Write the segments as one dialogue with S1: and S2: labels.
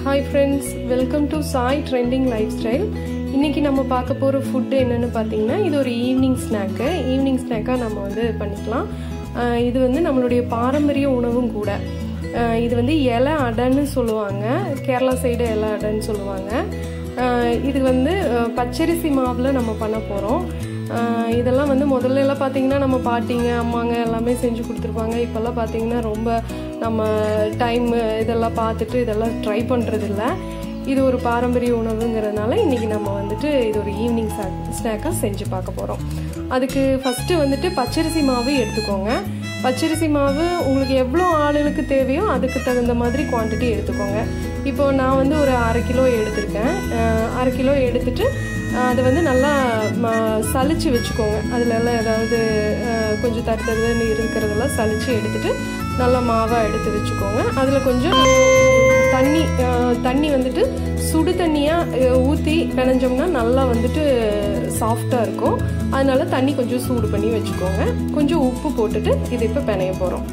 S1: hi friends welcome to Sai trending lifestyle இன்றைக்கி நம்ம பார்க்க போகிற ஃபுட்டு என்னென்னு பார்த்தீங்கன்னா இது ஒரு ஈவினிங் ஸ்நாக்கு ஈவினிங் ஸ்நாக்காக நம்ம வந்து பண்ணிக்கலாம் ஆஹ் இது வந்து நம்மளுடைய பாரம்பரிய உணவும் கூட ஆஹ் இது வந்து இலை அடைன்னு சொல்லுவாங்க கேரளா சைடு இலை அடைன்னு சொல்லுவாங்க ஆஹ் இது வந்து ஆஹ் பச்சரிசி மாவில் நம்ம பண்ண போகிறோம் இதெல்லாம் வந்து முதல்ல எல்லாம் பார்த்தீங்கன்னா நம்ம பாட்டிங்க அம்மாங்க எல்லாமே செஞ்சு கொடுத்துருப்பாங்க இப்போல்லாம் பார்த்தீங்கன்னா ரொம்ப நம்ம டைம் இதெல்லாம் பார்த்துட்டு இதெல்லாம் ட்ரை பண்ணுறதில்ல இது ஒரு பாரம்பரிய உணவுங்கிறதுனால இன்றைக்கி நம்ம வந்துட்டு இது ஒரு ஈவினிங் ஸ்நாக்காக செஞ்சு பார்க்க போகிறோம் அதுக்கு ஃபஸ்ட்டு வந்துட்டு பச்சரிசி மாவு எடுத்துக்கோங்க பச்சரிசி மாவு உங்களுக்கு எவ்வளோ ஆளுகளுக்கு தேவையோ அதுக்கு தகுந்த மாதிரி குவான்டிட்டி எடுத்துக்கோங்க இப்போ நான் வந்து ஒரு அரை கிலோ எடுத்திருக்கேன் அஹ் அரை கிலோ எடுத்துட்டு அஹ் அதை வந்து நல்லா ம- சலிச்சு வச்சுக்கோங்க அதுல எல்லாம் ஏதாவது அஹ், கொஞ்சம் தரு தருன்னு இருக்கிறதெல்லாம் சலிச்சு எடுத்துட்டு நல்லா மாவாக எடுத்து வச்சுக்கோங்க அதில் கொஞ்சம் தண்ணி அஹ், தண்ணி வந்துட்டு சுடு தண்ணியாக ஊற்றி பிணைஞ்சோம்னா நல்லா வந்துட்டு சாஃப்டாக இருக்கும் அதனால தண்ணி கொஞ்சம் சூடு பண்ணி வச்சுக்கோங்க கொஞ்சம் உப்பு போட்டுட்டு இது இப்போ பிணைய போகிறோம்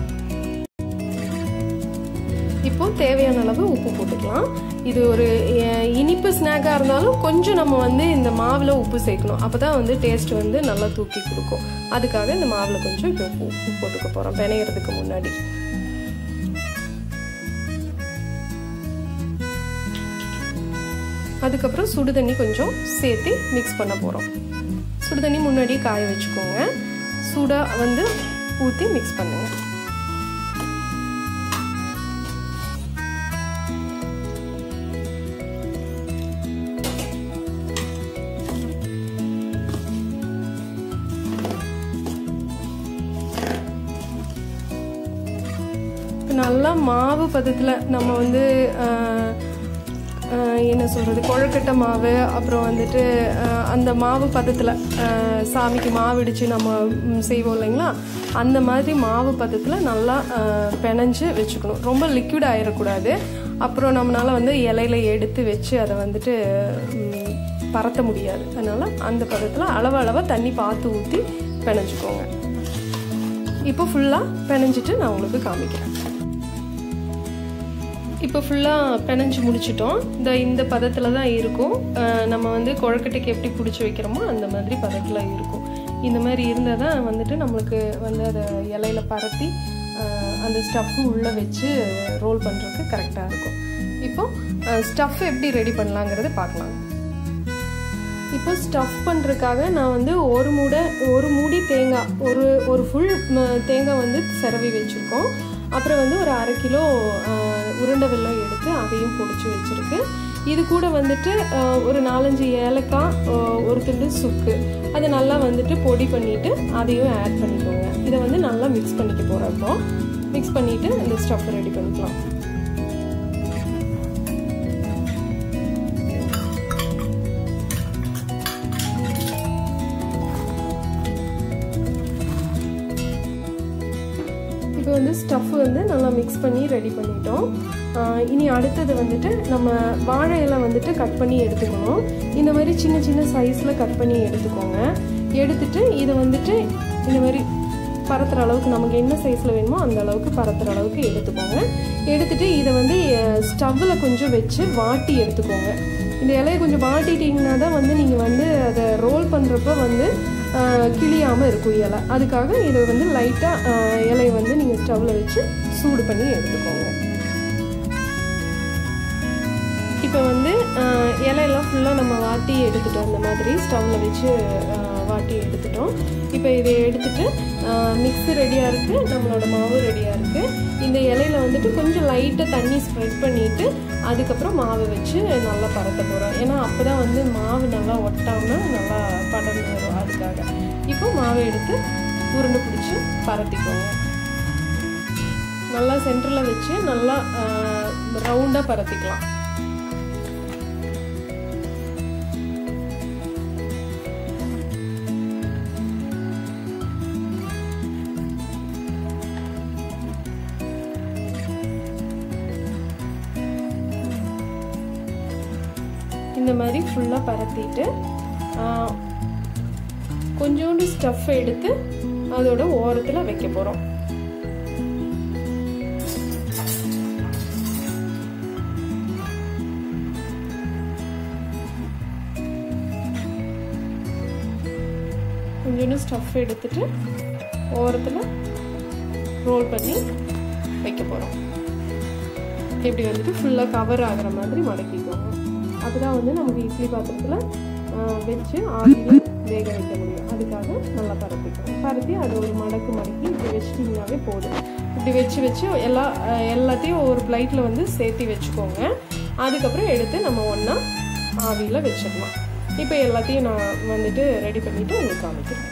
S1: இப்போ தேவையான அளவு உப்பு போட்டுக்கலாம் இது ஒரு அஹ், இனிப்பு ஸ்நாக்காக இருந்தாலும் கொஞ்சம் நம்ம வந்து இந்த மாவில் உப்பு சேர்க்கணும் அப்போ தான் வந்து டேஸ்ட் வந்து நல்லா தூக்கி கொடுக்கும் அதுக்காக இந்த மாவில் கொஞ்சம் இப்போ உப்பு உப்பு போட்டுக்க போகிறோம் பிணையறதுக்கு முன்னாடி அதுக்கப்புறம் சுடு தண்ணி கொஞ்சம் சேர்த்து மிக்ஸ் பண்ண போகிறோம் சுடு தண்ணி முன்னாடி காய வச்சுக்கோங்க சூடாக வந்து ஊற்றி மிக்ஸ் பண்ணுங்க நல்லா மாவு பதத்தில் நம்ம வந்து ஆஹ், ஆஹ், என்ன சொல்கிறது கொழுக்கட்டை மாவு அப்புறம் வந்துட்டு ஆஹ், அந்த மாவு பதத்தில் சாமிக்கு மாவு இடித்து நம்ம ம், செய்வோம் இல்லைங்களா அந்த மாதிரி மாவு பதத்தில் நல்லா ஆஹ், பிணைஞ்சு வச்சுக்கணும் ரொம்ப லிக்விட் ஆயிடக்கூடாது அப்புறம் நம்மளால் வந்து இலையில எடுத்து வச்சு அதை வந்துட்டு ம், பரத்த முடியாது அதனால் அந்த பதத்தில் அளவு அளவாக தண்ணி பார்த்து ஊற்றி பிணைஞ்சுக்கோங்க இப்போ ஃபுல்லாக பிணைஞ்சிட்டு நான் உங்களுக்கு காமிக்கிறேன் இப்போ ஃபுல்லாக பிணைஞ்சு முடிச்சிட்டோம் இந்த இந்த பதத்தில் தான் இருக்கும் அஹ் நம்ம வந்து குழக்கட்டைக்கு எப்படி பிடிச்சி வைக்கிறோமோ அந்த மாதிரி பதத்தில் இருக்கும் இந்த மாதிரி இருந்தால் தான் வந்துட்டு நம்மளுக்கு வந்து அதை இலையில பரத்தி அஹ் அந்த ஸ்டஃப்பு உள்ளே வச்சு ரோல் பண்ணுறதுக்கு கரெக்டாக இருக்கும் இப்போ ஸ்டஃப் எப்படி ரெடி பண்ணலாங்கிறத பார்க்கலாம் இப்போ ஸ்டஃப் பண்ணுறதுக்காக நான் வந்து ஒரு மூடை ஒரு மூடி தேங்காய் ஒரு ஒரு ஃபுல் தேங்காய் வந்து சிரவி வச்சுருக்கோம் அப்புறம் வந்து ஒரு அரை கிலோ அஹ், உருண்டை வெல்லம் எடுத்து அதையும் பொடிச்சு வச்சுருக்கு இது கூட வந்துட்டு அஹ், ஒரு நாலஞ்சு ஏலக்காய் அஹ், ஒரு துண்டு சுக்கு அதை நல்லா வந்துட்டு பொடி பண்ணிவிட்டு அதையும் ஆட் பண்ணிக்கோங்க இதை வந்து நல்லா மிக்ஸ் பண்ணிக்க போகிறோம் இப்போ மிக்ஸ் பண்ணிவிட்டு இந்த ஸ்டஃப் ரெடி பண்ணிக்கலாம் இப்போ வந்து ஸ்டஃப் வந்து நல்லா மிக்ஸ் பண்ணி ரெடி பண்ணிட்டோம் ஆஹ் இனி அடுத்தது வந்துட்டு நம்ம வாழை இலை வந்துட்டு கட் பண்ணி எடுத்துக்கணும் இந்த மாதிரி சின்ன சின்ன சைஸில் கட் பண்ணி எடுத்துக்கோங்க எடுத்துட்டு இதை வந்துட்டு இந்த மாதிரி பரத்துற அளவுக்கு நமக்கு என்ன சைஸில் வேணுமோ அந்த அளவுக்கு பரத்துற அளவுக்கு எடுத்துக்கோங்க எடுத்துட்டு இதை வந்து ஸ்டவ்வில் கொஞ்சம் வச்சு வாட்டி எடுத்துக்கோங்க இந்த இலையை கொஞ்சம் வாட்டிட்டீங்கன்னா தான் வந்து நீங்கள் வந்து அதை ரோல் பண்ணுறப்ப வந்து கிளியாமல் இருக்கும் இலை அதுக்காக இதை வந்து லைட்டாக இலையை வந்து நீங்கள் ஸ்டவ்வில் வச்சு சூடு பண்ணி எடுத்துக்கோங்க இப்போ வந்து ஆஹ், இலையெல்லாம் ஃபுல்லாக நம்ம வாட்டி எடுத்துட்டோம் இந்த மாதிரி ஸ்டவ்வில் வச்சு ஆஹ், வாட்டி எடுத்துட்டோம் இப்போ இதை எடுத்துட்டு மிக்ஸி ரெடியாக இருக்குது நம்மளோட மாவு ரெடியாக இருக்குது இந்த இலையில வந்துட்டு கொஞ்சம் லைட்டாக தண்ணி ஸ்ப்ரெட் பண்ணிவிட்டு அதுக்கப்புறம் மாவை வச்சு நல்லா பரத்த போகிறோம் ஏன்னா அப்போ தான் வந்து மாவு நல்லா ஒட்டாமல் நல்லா படர்ந்து வரும் அதுக்காக இப்போ மாவை எடுத்து உருண்டை பிடிச்சி பரத்திக்கோங்க நல்லா சென்டரில் வச்சு நல்லா ரவுண்டாக பரத்திக்கலாம் இந்த மாதிரி ஃபுல்லாக பரத்திட்டு ஆஹ், கொஞ்சோண்டு ஸ்டஃப் எடுத்து அதோட ஓரத்தில் வைக்க போகிறோம் கொஞ்சோண்டு ஸ்டஃப் எடுத்துட்டு ஓரத்தில் ரோல் பண்ணி வைக்க போகிறோம் இப்படி வந்துட்டு ஃபுல்லாக கவர் ஆகிற மாதிரி மடக்கிக்கோங்க அதுதான் வந்து நமக்கு இட்லி பாத்திரத்தில் வச்சு ஆவியில் வேக வைக்க முடியும் அதுக்காக நல்லா பரப்பிக்கணும் பரப்பி அது ஒரு மடக்கு மடக்கி இப்படி வச்சிட்டிங்கனாவே போதும் இப்படி வச்சு வச்சு எல்லா எல்லாத்தையும் ஒரு பிளைட்டில் வந்து சேர்த்தி வச்சுக்கோங்க அதுக்கப்புறம் எடுத்து நம்ம ஒன்றா ஆவியில் வச்சிடலாம் இப்போ எல்லாத்தையும் நான் வந்துட்டு ரெடி பண்ணிவிட்டு உங்களுக்கு காமிக்கிறேன்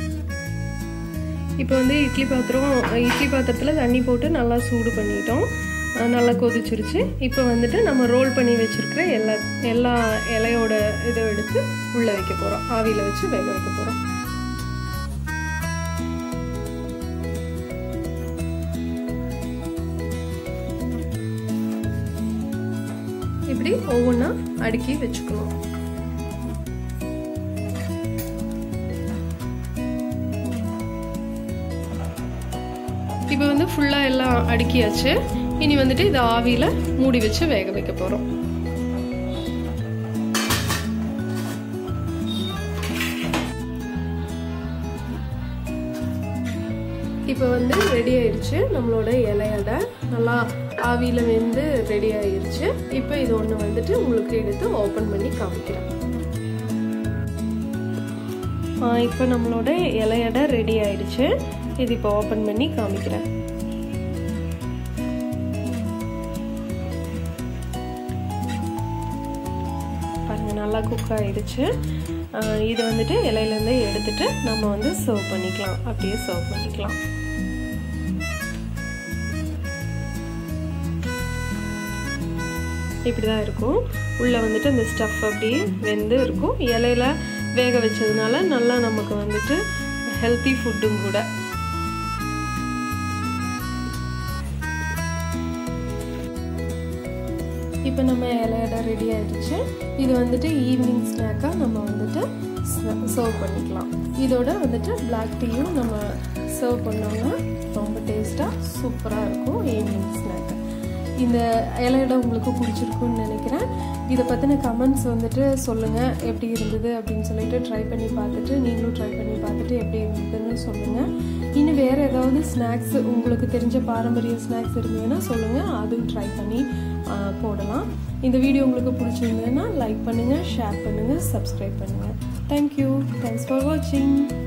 S1: இப்போ வந்து இட்லி பாத்திரம் இட்லி பாத்திரத்தில் தண்ணி போட்டு நல்லா சூடு பண்ணிட்டோம் நல்லா கொதிச்சிருச்சு இப்போ வந்துட்டு நம்ம ரோல் பண்ணி வச்சுருக்கிற எல்லா எல்லா இலையோட இதை எடுத்து உள்ளே வைக்க போகிறோம் ஆவியில் வச்சு வேக வைக்க போகிறோம் இப்படி ஒவ்வொன்றா அடுக்கி வச்சுக்கணும் இப்போ வந்து ஃபுல்லாக எல்லாம் அடுக்கியாச்சு இனி வந்துட்டு இதை ஆவியில் மூடி வச்சு வேக வைக்க போகிறோம் இப்போ வந்து ரெடி ஆயிடுச்சு நம்மளோட இலையடை நல்லா ஆவியில் வெந்து ரெடி ஆயிடுச்சு இப்போ இது ஒன்று வந்துட்டு உங்களுக்கு எடுத்து ஓப்பன் பண்ணி காமிக்கிறேன் இப்போ நம்மளோட இலையடை ரெடி ஆயிடுச்சு இது இப்போ ஓப்பன் பண்ணி காமிக்கிறேன் பாருங்க நல்லா குக் ஆயிடுச்சு இது வந்துட்டு இலையிலேருந்து எடுத்துட்டு நம்ம வந்து சர்வ் பண்ணிக்கலாம் அப்படியே சர்வ் பண்ணிக்கலாம் இப்படி தான் இருக்கும் உள்ளே வந்துட்டு அந்த ஸ்டஃப் அப்படியே வெந்து இருக்கும் இலையில வேக வச்சதுனால நல்லா நமக்கு வந்துட்டு ஹெல்த்தி ஃபுட்டும் கூட இப்போ நம்ம இலையடை ரெடி ஆயிடுச்சு இது வந்துட்டு ஈவினிங் ஸ்நாக்காக நம்ம வந்துட்டு சர்வ் பண்ணிக்கலாம் இதோட வந்துட்டு பிளாக் டீயும் நம்ம சர்வ் பண்ணோம்னா ரொம்ப டேஸ்ட்டாக சூப்பராக இருக்கும் ஈவினிங் ஸ்நாக்கு இந்த இலையடை உங்களுக்கு பிடிச்சிருக்குன்னு நினைக்கிறேன் இதை பற்றின கமெண்ட்ஸ் வந்துட்டு சொல்லுங்கள் எப்படி இருந்தது அப்படின்னு சொல்லிட்டு ட்ரை பண்ணி பார்த்துட்டு நீங்களும் ட்ரை பண்ணி பார்த்துட்டு எப்படி இருந்ததுன்னு சொல்லுங்கள் இன்னும் வேறு ஏதாவது ஸ்நாக்ஸ் உங்களுக்கு தெரிஞ்ச பாரம்பரிய ஸ்நாக்ஸ் இருந்ததுன்னா சொல்லுங்கள் அதுவும் ட்ரை பண்ணி போடலாம் இந்த வீடியோ உங்களுக்கு பிடிச்சிருந்ததுன்னா லைக் பண்ணுங்கள் ஷேர் பண்ணுங்கள் சப்ஸ்கிரைப் பண்ணுங்கள் தேங்க்யூ தேங்க்ஸ் ஃபார் வாட்சிங்